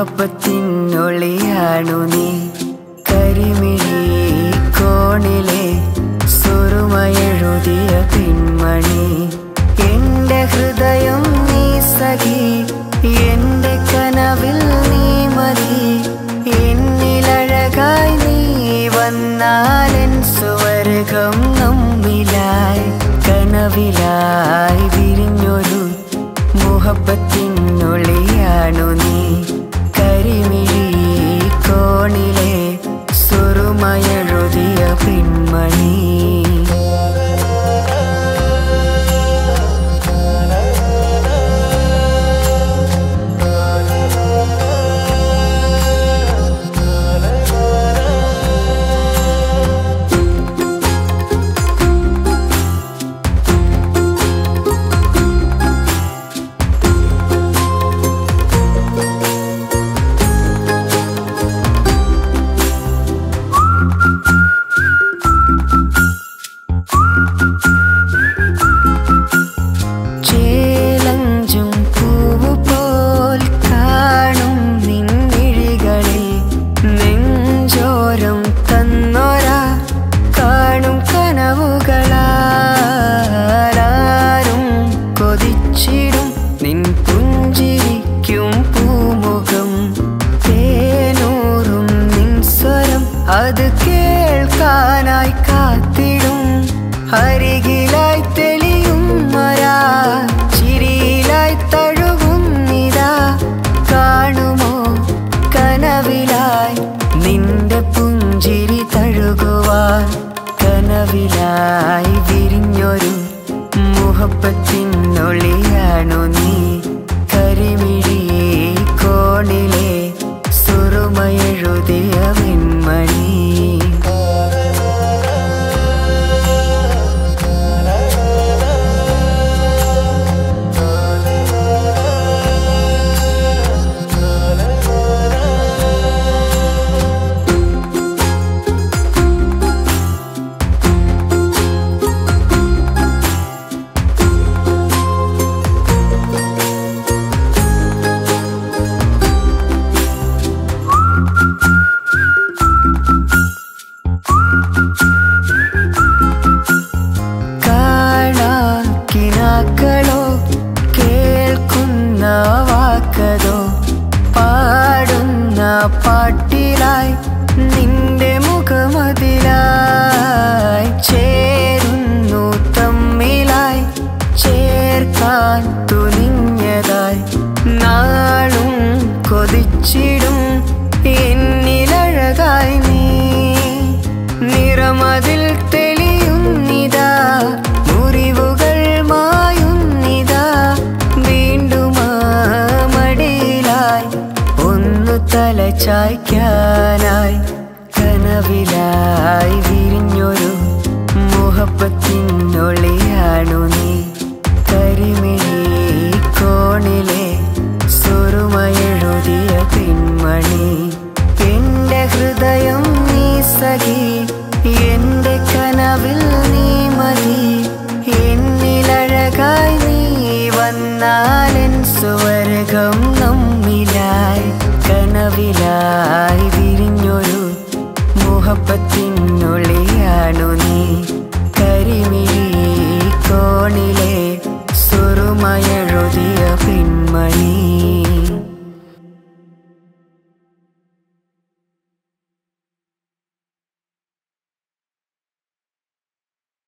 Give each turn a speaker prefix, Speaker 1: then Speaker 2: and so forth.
Speaker 1: മുഹബത്തിനൊളിയാണു നീ കരിമിഴി കോണിലെ സുറുമയെഴുതിയ പിന്മണി എന്റെ ഹൃദയം നീ സഖി എന്റെ കനവിൽ നീ മതി എന്നിലഴകായി നീ വന്നാലെൻ സുവർഗം നമ്മിലായി കനവിലായി വിരിഞ്ഞൊരു മുഹബത്തിനൊളിയാണു നീ കരിമിഴി കോണിലെ സുറുമയെഴുതിയ പിന്മണി ചേലഞ്ചും പൂവ് പോൽ കാണും നിൻമിഴികളിൽ നെഞ്ചോരം തന്നൊരാ കാണും കനവുകളാരും കൊതിച്ചിടും നിൻ പുഞ്ചിരിക്കും പൂമുഖം തേനൂറും നിൻ സ്വരം അത് കേൾക്കാനായി കാത്തിടും അരികിലായി തെളിയും മരാ ചിരിയിലായി തഴുകുന്നിതാ കാണുമോ കനവിലായി നിന്റെ പുഞ്ചിരി തഴുകുവാൻ കനവിലായി വിരിഞ്ഞൊരു മുഹബത്തിനൊളിയാണു നീ കരിമിഴി കോണിലെ സുറുമയെഴുതിയ വെൺമണി കാണാക്കിനാക്കളോ കേൾക്കുന്ന വാക്കതോ പാടുന്ന പാട്ടിലായി നിന്റെ മുഖമതിലായി ചേരുന്നു തമ്മിലായി ചേർക്കാൻ തുനിഞ്ഞതായി നാളും കൊതിച്ചിടും എന്നിലഴകായി നീ നിറമതിൽ തെളിയുന്നിതാ മുറിവുകൾ മായുന്നിതാ വീണ്ടും ആ മടിയിലായി ഒന്നു തല ചായ്ക്കാനായി കനവിലായി വിരിഞ്ഞൊരു മുഹബത്തിനൊളിയാണു നീ കരിമിഴി കോണിലെ സുറുമയെഴുതിയ പിന്മണി എന്റെ ഹൃദയം നീ സഖി എന്റെ കനവിൽ നീ മതി എന്നിലഴകായി നീ വന്നാലെൻ സുവർഗം നമ്മിലായി കനവിലായി വിരിഞ്ഞൊരു മുഹബത്ത്